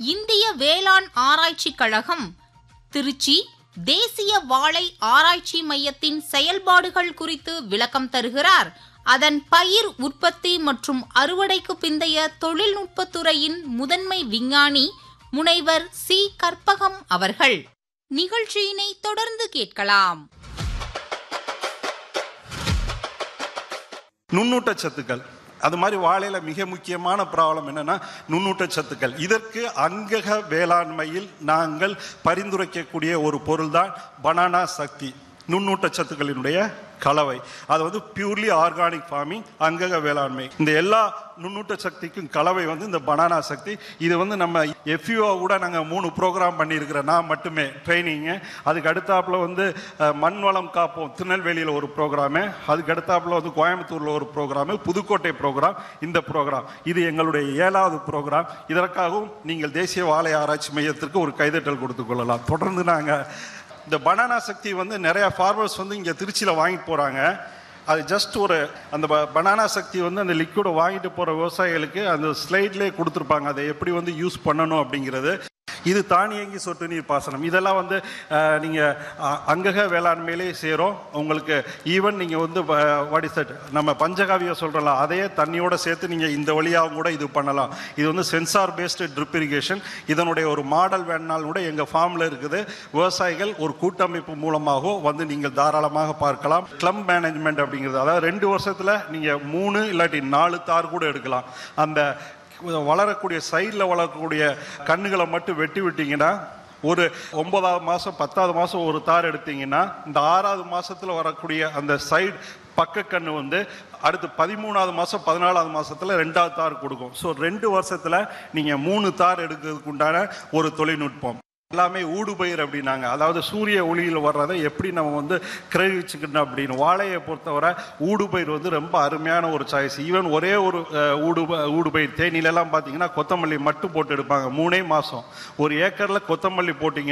இந்திய வேளாண் ஆராய்ச்சி கழகம் திருச்சி தேசிய வாழை ஆராய்ச்சி மையத்தின் செயல்பாடுகள் குறித்து விளக்கம் தருகிறார் அதன் பயிர் உற்பத்தி மற்றும் அறுவடைக்கு பிந்தைய தொழில்நுட்பத்துறையின் முதன்மை விஞ்ஞானி முனைவர் சி கற்பகம் அவர்கள் நிகழ்ச்சியினை தொடர்ந்து கேட்கலாம் நுண்ணூட்டச்சத்துக்கள் அது மாதிரி வாழையில மிக முக்கியமான ப்ராப்ளம் என்னன்னா நுண்ணூட்டச்சத்துக்கள் இதற்கு அங்கக வேளாண்மையில் நாங்கள் பரிந்துரைக்கக்கூடிய ஒரு பொருள் தான் பனானா சக்தி நுண்ணூட்டச்சத்துக்களினுடைய கலவை அது வந்து பியூர்லி ஆர்கானிக் ஃபார்மிங் அங்கக வேளாண்மை இந்த எல்லா நுண்ணூட்ட சக்திக்கும் கலவை வந்து இந்த பனானா சக்தி இது வந்து நம்ம எஃப்யூஓ கூட நாங்கள் மூணு ப்ரோக்ராம் பண்ணியிருக்கிறோம் நான் மட்டுமே ட்ரைனிங்கு அதுக்கு அடுத்தாப்புல வந்து அஹ், மண் வளம் காப்போம் திருநெல்வேலியில் ஒரு ப்ரோக்ராமு அதுக்கு அடுத்தாப்புல வந்து கோயம்புத்தூரில் ஒரு ப்ரோக்ராமு புதுக்கோட்டை ப்ரோக்ராம் இந்த ப்ரோக்ராம் இது எங்களுடைய ஏழாவது ப்ரோக்ராம் இதற்காகவும் நீங்கள் தேசிய வாழை ஆராய்ச்சி மையத்திற்கு ஒரு கைதட்டல் கொடுத்து கொள்ளலாம் தொடர்ந்து நாங்கள் இந்த பனானா சக்தி வந்து நிறைய ஃபார்மர்ஸ் வந்து இங்கே திருச்சியில் வாங்கிட்டு போகிறாங்க அது ஜஸ்ட் ஒரு அந்த பனானா சக்தி வந்து அந்த லிக்விடை வாங்கிட்டு போகிற விவசாயிகளுக்கு அந்த ஸ்லைட்லேயே கொடுத்துருப்பாங்க அதை எப்படி வந்து யூஸ் பண்ணணும் அப்படிங்கிறது இது தானியங்கி சொட்டு நீர் பாசனம் இதெல்லாம் வந்து நீங்கள் அங்கக வேளாண்மையிலே சேரும் உங்களுக்கு ஈவன் நீங்கள் வந்து வாட் இஸ் தட் நம்ம பஞ்சகாவியம் சொல்கிறோம்ல அதையே தண்ணியோட சேர்த்து நீங்கள் இந்த வழியாக கூட இது பண்ணலாம் இது வந்து சென்சார் பேஸ்டு ட்ரிப் இரிகேஷன் இதனுடைய ஒரு மாடல் வேணாலும் கூட எங்கள் ஃபார்மில் இருக்குது விவசாயிகள் ஒரு கூட்டமைப்பு மூலமாகவோ வந்து நீங்கள் தாராளமாக பார்க்கலாம் கிளம் மேனேஜ்மெண்ட் அப்படிங்கிறது அதாவது ரெண்டு வருஷத்தில் நீங்கள் மூணு இல்லாட்டி நாலு தார் கூட எடுக்கலாம் அந்த வளரக்கூடிய சைடில் வளரக்கூடிய கண்ணுகளை மட்டும் வெட்டி விட்டீங்கன்னா ஒரு ஒன்பதாவது மாதம் பத்தாவது மாதம் ஒரு தார் எடுத்தீங்கன்னா இந்த ஆறாவது மாதத்தில் வரக்கூடிய அந்த சைடு பக்கக்கண்ணு வந்து அடுத்து பதிமூணாவது மாதம் பதினாலாவது மாதத்தில் ரெண்டாவது தார் கொடுக்கும் ஸோ ரெண்டு வருஷத்தில் நீங்கள் மூணு தார் எடுக்கிறதுக்கு உண்டான ஒரு தொழில்நுட்பம் எல்லாமே ஊடுபயிர் அப்படின்னாங்க அதாவது சூரிய ஒளியில் வர்றதை எப்படி நம்ம வந்து கிரகிச்சுக்கணும் அப்படின்னு வாழையை பொறுத்தவரை ஊடுபயிர் வந்து ரொம்ப அருமையான ஒரு சாய்ஸ் ஈவன் ஒரே ஒரு அஹ், ஊடு ஊடுபயிர் தேனிலெல்லாம் பார்த்தீங்கன்னா கொத்தமல்லி மட்டும் போட்டு எடுப்பாங்க மூணே மாதம் ஒரு ஏக்கரில் கொத்தமல்லி போட்டிங்க